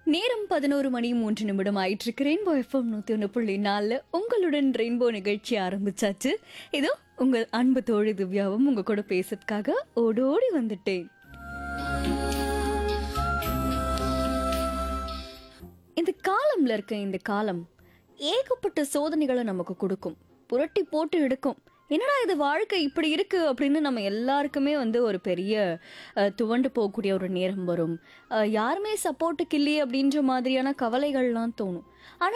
நேரம் பதினோரு மணி மூன்று நிமிடம் ஆயிட்டு ரெயின்போ எஃப்எம் நூத்தி ஒன்று புள்ளி நாலு உங்களுடன் ரெயின்போ நிகழ்ச்சி ஆரம்பிச்சாச்சு இதோ உங்கள் அன்பு தோழி திவ்யாவும் உங்க கூட பேசுறதுக்காக ஓடோடி வந்துட்டேன் இந்த காலம்ல இருக்க இந்த காலம் ஏகப்பட்ட சோதனைகளை நமக்கு கொடுக்கும் புரட்டி போட்டு எடுக்கும் என்னடா இது வாழ்க்கை இப்படி இருக்கு அப்படின்னு நம்ம எல்லாருக்குமே வந்து ஒரு பெரிய அஹ், துவண்டு போகக்கூடிய ஒரு நேரம் வரும் அஹ், யாருமே சப்போர்ட்டுக்கு இல்லையே அப்படின்ற மாதிரியான கவலைகள்லாம் தோணும் ஆனா